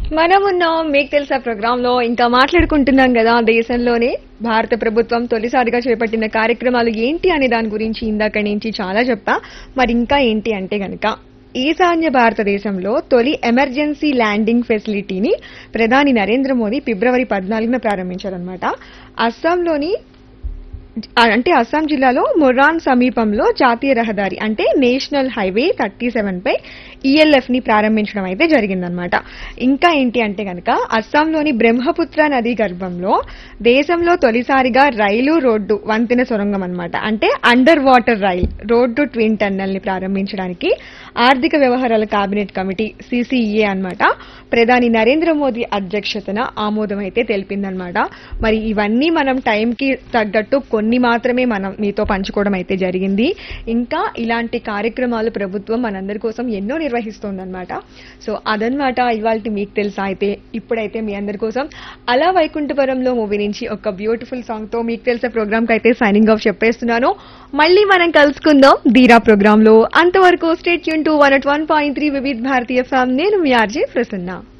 మనమున్నాం మీకు తెలుసా ప్రోగ్రామ్ లో ఇంకా మాట్లాడుకుంటున్నాం కదా దేశంలోనే భారత ప్రభుత్వం తొలిసారిగా చేపట్టిన కార్యక్రమాలు ఏంటి అనే దాని గురించి ఇందాక నుంచి చాలా చెప్పా మరి ఇంకా ఏంటి అంటే గనక ఈశాన్య భారతదేశంలో తొలి ఎమర్జెన్సీ ల్యాండింగ్ ఫెసిలిటీని ప్రధాని నరేంద్ర మోదీ ఫిబ్రవరి పద్నాలుగున ప్రారంభించారనమాట అస్సాంలోని అంటే అస్సాం జిల్లాలో మొరాన్ సమీపంలో జాతీయ రహదారి అంటే నేషనల్ హైవే థర్టీ సెవెన్ పై ఈఎల్ఎఫ్ ని ప్రారంభించడం అయితే జరిగిందనమాట ఇంకా ఏంటి అంటే గనక అస్సాంలోని బ్రహ్మపుత్ర నదీ గర్భంలో దేశంలో తొలిసారిగా రైలు రోడ్డు వంతెన సొరంగం అనమాట అంటే under water rail road twin tunnel ని ప్రారంభించడానికి ఆర్థిక వ్యవహారాల కేబినెట్ కమిటీ సిసిఈఏ అన్నమాట ప్రధాని నరేంద్ర మోదీ అధ్యక్షతన ఆమోదం అయితే తెలిపిందనమాట మరి ఇవన్నీ మనం టైంకి తగ్గట్టు కొన్ని మాత్రమే మనం మీతో పంచుకోవడం అయితే జరిగింది ఇంకా ఇలాంటి కార్యక్రమాలు ప్రభుత్వం మనందరి కోసం ఎన్నో నిర్వహిస్తోందన్నమాట సో అదనమాట ఇవాళ మీకు తెలుసా అయితే ఇప్పుడైతే మీ అందరి కోసం అలా వైకుంఠపురంలో మూవీ నుంచి ఒక బ్యూటిఫుల్ సాంగ్ తో మీకు తెలిసే ప్రోగ్రామ్ కి అయితే సైనింగ్ ఆఫ్ చెప్పేస్తున్నాను మళ్ళీ మనం కలుసుకుందాం దీరా ప్రోగ్రామ్ లో అంతవరకు స్టేట్ యూన్ two one at one point three వివిధ్ భారతీయ ఫ్యామ్ నేను మీ ఆర్జే ప్రసన్న